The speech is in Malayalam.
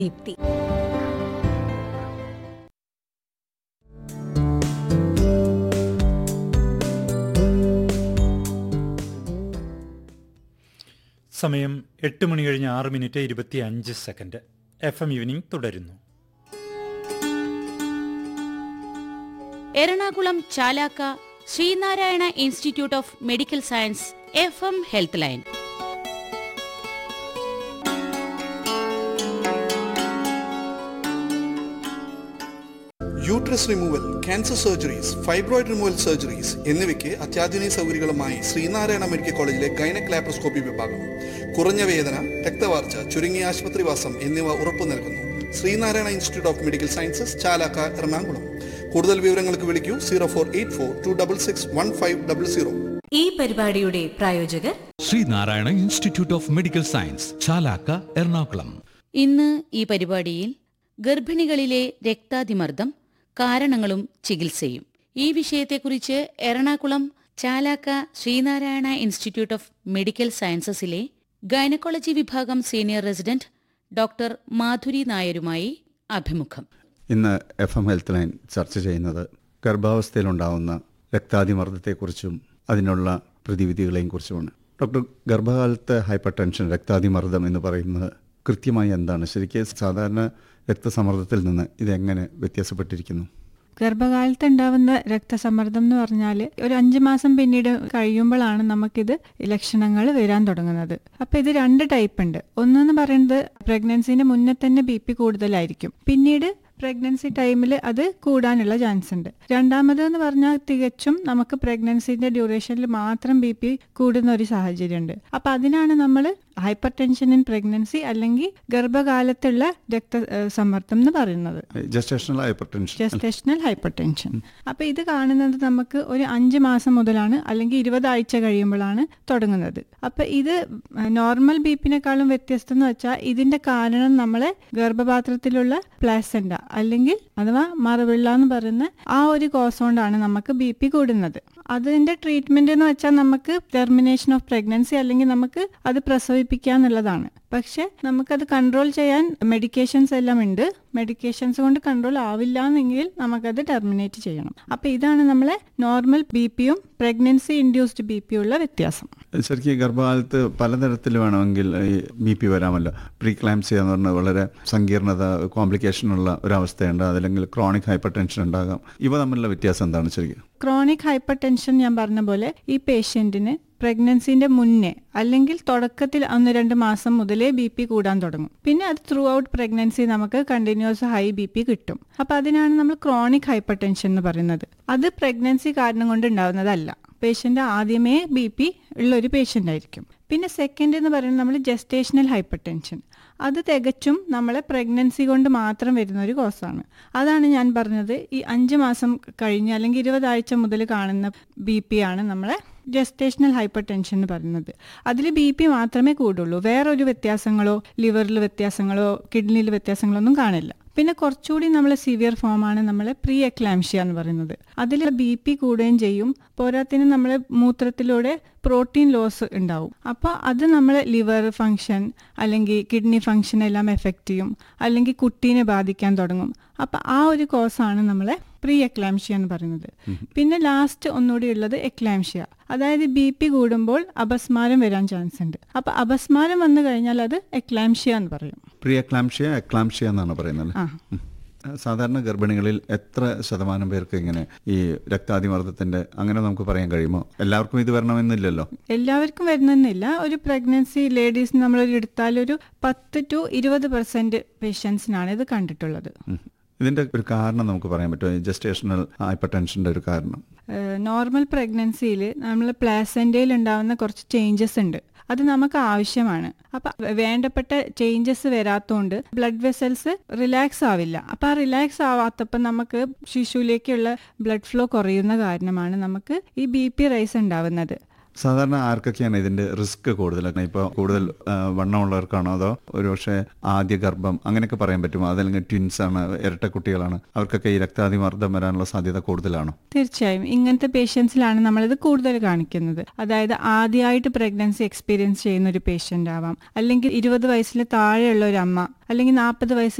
ദീപ്തി സമയം എട്ട് മണി കഴിഞ്ഞ് ആറ് മിനിറ്റ് ഇരുപത്തി അഞ്ച് സെക്കൻഡ് എഫ് എം ഈവനിംഗ് തുടരുന്നു Ernakulam Chalakka Sree Narayana institute of medical science F M health line uterus removal cancer surgeries fibroid removal surgeries എന്നിവയ്ക്ക് അത്യാധുനിക സൗകര്യങ്ങളുമായി ശ്രീനാരായണ മെഡിക്കൽ കോളേജിലെ ഗൈനക് ലാപ്രോസ്കോപ്പി വിഭാഗം കുറഞ്ഞ വേദന രക്തവാർച്ച ചുരുങ്ങിയ ആശുപത്രിവാസം എന്നിവ ഉറപ്പു നൽകുന്നു Sree Narayana institute of medical sciences Chalakka Ernakulam കൂടുതൽ വിവരങ്ങൾക്ക് വിളിക്കൂ zero four eight four two double six one five double zero ഈ പരിപാടിയുടെ പ്രായോജകർ Sree Narayana institute of medical science Chalakka Ernakulam ഇന്ന് ഈ പരിപാടിയിൽ ഗർഭിണികളിലെ രക്താതിമർദ്ദം കാരണങ്ങളും ചികിത്സയും ഈ വിഷയത്തെക്കുറിച്ച് Ernakulam Chalakka Sree Narayana institute of medical സയൻസസിലെ ഗൈനക്കോളജി വിഭാഗം സീനിയർ റെസിഡന്റ് ഡോക്ടർ മാധുരി നായരുമായി അഭിമുഖം ഇന്ന് എഫ് എം ഹെൽത്ത് ലൈൻ ചർച്ച ചെയ്യുന്നത് ഗർഭാവസ്ഥയിലുണ്ടാവുന്ന രക്താതിമർദ്ദത്തെക്കുറിച്ചും അതിനുള്ള പ്രതിവിധികളെയും കുറിച്ചുമാണ് ഡോക്ടർ ഗർഭകാലത്തെ ഹൈപ്പർ ടെൻഷൻ രക്താതിമർദ്ദം എന്ന് പറയുന്നത് കൃത്യമായി എന്താണ് ശരിക്കും സാധാരണ രക്തസമ്മർദ്ദത്തിൽ നിന്ന് ഇതെങ്ങനെ വ്യത്യാസപ്പെട്ടിരിക്കുന്നു ഗർഭകാലത്ത് ഉണ്ടാവുന്ന രക്തസമ്മർദ്ദം എന്ന് പറഞ്ഞാൽ ഒരു അഞ്ച് മാസം പിന്നീട് കഴിയുമ്പോഴാണ് നമുക്കിത് ലക്ഷണങ്ങൾ വരാൻ തുടങ്ങുന്നത് അപ്പൊ ഇത് രണ്ട് ടൈപ്പ് ഉണ്ട് ഒന്നെന്ന് പറയുന്നത് പ്രഗ്നൻസിന്റെ മുന്നേ തന്നെ ബി പി കൂടുതലായിരിക്കും പിന്നീട് പ്രഗ്നൻസി ടൈമിൽ അത് കൂടാനുള്ള ചാൻസ് ഉണ്ട് രണ്ടാമത് എന്ന് പറഞ്ഞാൽ തികച്ചും നമുക്ക് പ്രഗ്നൻസിന്റെ ഡ്യൂറേഷനിൽ മാത്രം ബി പി കൂടുന്ന ഒരു സാഹചര്യമുണ്ട് അപ്പൊ അതിനാണ് നമ്മൾ ഹൈപ്പർ ടെൻഷൻ ഇൻ പ്രഗ്നൻസി അല്ലെങ്കിൽ ഗർഭകാലത്തുള്ള രക്തസമ്മർദ്ദം എന്ന് പറയുന്നത് gestational hypertension gestational hypertension അപ്പൊ ഇത് കാണുന്നത് നമുക്ക് ഒരു അഞ്ച് മാസം മുതലാണ് അല്ലെങ്കിൽ ഇരുപത് ആഴ്ച കഴിയുമ്പോഴാണ് തുടങ്ങുന്നത് അപ്പൊ ഇത് നോർമൽ ബി പിനെക്കാളും വ്യത്യസ്തം എന്ന് വെച്ചാൽ ഇതിന്റെ കാരണം നമ്മളെ ഗർഭപാത്രത്തിലുള്ള പ്ലാസെന്റ അല്ലെങ്കിൽ അഥവാ മറവിള്ള എന്ന് പറയുന്ന ആ ഒരു കോസ് കൊണ്ടാണ് നമുക്ക് ബി പി കൂടുന്നത് അതിന്റെ ട്രീറ്റ്മെന്റ് എന്ന് വെച്ചാൽ നമുക്ക് ടെർമിനേഷൻ ഓഫ് പ്രഗ്നൻസി അല്ലെങ്കിൽ നമുക്ക് അത് പ്രസവിപ്പിക്കുക എന്നുള്ളതാണ് പക്ഷെ നമുക്കത് കൺട്രോൾ ചെയ്യാൻ മെഡിക്കേഷൻസ് എല്ലാം ഉണ്ട് മെഡിക്കേഷൻസ് കൊണ്ട് കൺട്രോൾ ആവില്ല എന്നെങ്കിൽ നമുക്കത് ടെർമിനേറ്റ് ചെയ്യണം അപ്പൊ ഇതാണ് നമ്മളെ നോർമൽ ബി പിയും പ്രഗ്നൻസി ഇൻഡ്യൂസ്ഡ് ബി പിയും ഉള്ള വ്യത്യാസം ശരിക്കും ഗർഭകാലത്ത് പലതരത്തിൽ വേണമെങ്കിൽ ഈ ബി പി വരാമല്ലോ പ്രീ ക്ലാംസി എന്ന് പറഞ്ഞാൽ വളരെ സങ്കീർണത കോംപ്ലിക്കേഷനുള്ള ഒരു അവസ്ഥയുണ്ട് അതല്ലെങ്കിൽ ക്രോണിക് ഹൈപ്പർ ടെൻഷൻ ഉണ്ടാകാം ഇവ തമ്മിലുള്ള വ്യത്യാസം എന്താണ് ശരിക്കും ക്രോണിക് ഹൈപ്പർ ടെൻഷൻ ഞാൻ പറഞ്ഞ പോലെ ഈ പേഷ്യന്റിന് പ്രഗ്നൻസിന്റെ മുന്നേ അല്ലെങ്കിൽ തുടക്കത്തിൽ ഒന്ന് രണ്ട് മാസം മുതലേ ബി പി കൂടാൻ തുടങ്ങും പിന്നെ അത് ത്രൂ ഔട്ട് പ്രഗ്നൻസി നമുക്ക് കണ്ടിന്യൂസ് ഹൈ ബി പി കിട്ടും അപ്പൊ അതിനാണ് നമ്മൾ ക്രോണിക് ഹൈപ്പർ ടെൻഷൻ എന്ന് പറയുന്നത് അത് പ്രഗ്നൻസി കാരണം കൊണ്ട് ഉണ്ടാവുന്നതല്ല പേഷ്യന്റ് ആദ്യമേ ബി പി ഉള്ള ഒരു പേഷ്യന്റ് ആയിരിക്കും പിന്നെ സെക്കൻഡ് എന്ന് പറയുന്നത് നമ്മൾ ജസ്റ്റേഷണൽ ഹൈപ്പർ ടെൻഷൻ അത് തികച്ചും നമ്മളെ പ്രഗ്നൻസി കൊണ്ട് മാത്രം വരുന്ന ഒരു കോസാണ് അതാണ് ഞാൻ പറഞ്ഞത് ഈ അഞ്ച് മാസം കഴിഞ്ഞ് അല്ലെങ്കിൽ ഇരുപതാഴ്ച മുതൽ കാണുന്ന ബി പി ആണ് നമ്മളെ ജസ്റ്റേഷണൽ ഹൈപ്പർ ടെൻഷൻ എന്ന് പറയുന്നത് അതിൽ ബി പി മാത്രമേ കൂടുള്ളൂ വേറൊരു വ്യത്യാസങ്ങളോ ലിവറിൽ വ്യത്യാസങ്ങളോ കിഡ്നിയിൽ വ്യത്യാസങ്ങളോ ഒന്നും കാണില്ല പിന്നെ കുറച്ചുകൂടി നമ്മളെ സിവിയർ ഫോമാണ് നമ്മളെ പ്രീ എക്ലാംഷ്യ എന്ന് പറയുന്നത് അതിൽ ബി പി കൂടുകയും ചെയ്യും പോരാത്തിന് നമ്മളെ മൂത്രത്തിലൂടെ പ്രോട്ടീൻ ലോസ് ഉണ്ടാവും അപ്പോൾ അത് നമ്മളെ ലിവർ ഫങ്ഷൻ അല്ലെങ്കിൽ കിഡ്നി ഫങ്ഷൻ എല്ലാം എഫക്റ്റ് ചെയ്യും അല്ലെങ്കിൽ കുട്ടീനെ ബാധിക്കാൻ തുടങ്ങും അപ്പം ആ ഒരു കോസാണ് നമ്മളെ പ്രീ എക്ലാംഷ്യ എന്ന് പറയുന്നത് പിന്നെ ലാസ്റ്റ് ഒന്നുകൂടി ഉള്ളത് എക്ലാംഷ്യ അതായത് ബി പി കൂടുമ്പോൾ അപസ്മാരം വരാൻ ചാൻസ് ഉണ്ട് അപ്പൊ അപസ്മാരം വന്നു കഴിഞ്ഞാൽ അത് എക്ലാംഷ്യ എന്ന് പറയും പ്രിയ ക്ലാംഷ്യ എക്ലാംഷ്യ എന്നാണ് പറയുന്നത് ആ ഉം. സാധാരണ ഗർഭിണികളിൽ എത്ര ശതമാനം പേർക്ക് ഇങ്ങനെ ഈ രക്താതിമർദ്ദത്തിന്റെ അങ്ങനെ നമുക്ക് പറയാൻ കഴിയുമോ എല്ലാവർക്കും ഇത് വരണമെന്നില്ലല്ലോ എല്ലാവർക്കും വരുന്നെന്നില്ല ഒരു പ്രഗ്നൻസി ലേഡീസ് നമ്മൾ എടുത്താൽ ഒരു പത്ത് ടു ഇരുപത് പെർസെന്റ് പേഷ്യൻസിനാണ് ഇത് കണ്ടിട്ടുള്ളത് ഉം. ഇതിന്റെ ഒരു കാരണം നമുക്ക് പറയാൻ പറ്റുമോ ജസ്റ്റേഷണൽ ഹൈപ്പർ ടെൻഷന്റെ ഒരു കാരണം നോർമൽ പ്രഗ്നൻസിയിൽ നമ്മൾ പ്ലാസെന്റയിൽ ഉണ്ടാവുന്ന കുറച്ച് ചേഞ്ചസ് ഉണ്ട് അത് നമുക്ക് ആവശ്യമാണ് അപ്പൊ വേണ്ടപ്പെട്ട ചേഞ്ചസ് വരാത്തതുകൊണ്ട് ബ്ലഡ് വെസൽസ് റിലാക്സ് ആവില്ല അപ്പൊ ആ റിലാക്സ് ആവാത്തപ്പോൾ നമുക്ക് ശിശുവിലേക്കുള്ള ബ്ലഡ് ഫ്ലോ കുറയുന്ന കാരണമാണ് നമുക്ക് ഈ ബി പി റൈസ് ഉണ്ടാവുന്നത് സാധാരണ ആർക്കൊക്കെയാണ് ഇതിന്റെ റിസ്ക് കൂടുതൽ ഇപ്പോൾ കൂടുതൽ ആ, വണ്ണമുള്ളവർക്കാണോ അതോ ഒരുപക്ഷെ ആദ്യ ഗർഭം അങ്ങനെയൊക്കെ പറയാൻ പറ്റുമോ അതല്ലെങ്കിൽ ട്വിൻസ് ആണ് ഇരട്ട കുട്ടികളാണ് അവർക്കൊക്കെ ഈ രക്താതിമർദ്ദം വരാനുള്ള സാധ്യത കൂടുതലാണോ തീർച്ചയായും ഇങ്ങനത്തെ പേഷ്യൻസിലാണ് നമ്മളിത് കൂടുതൽ കാണിക്കുന്നത് അതായത് ആദ്യമായിട്ട് പ്രഗ്നൻസി എക്സ്പീരിയൻസ് ചെയ്യുന്ന ഒരു പേഷ്യൻ്റ് ആവാം അല്ലെങ്കിൽ ഇരുപത് വയസ്സിൽ താഴെയുള്ള ഒരു അമ്മ അല്ലെങ്കിൽ നാൽപ്പത് വയസ്സ്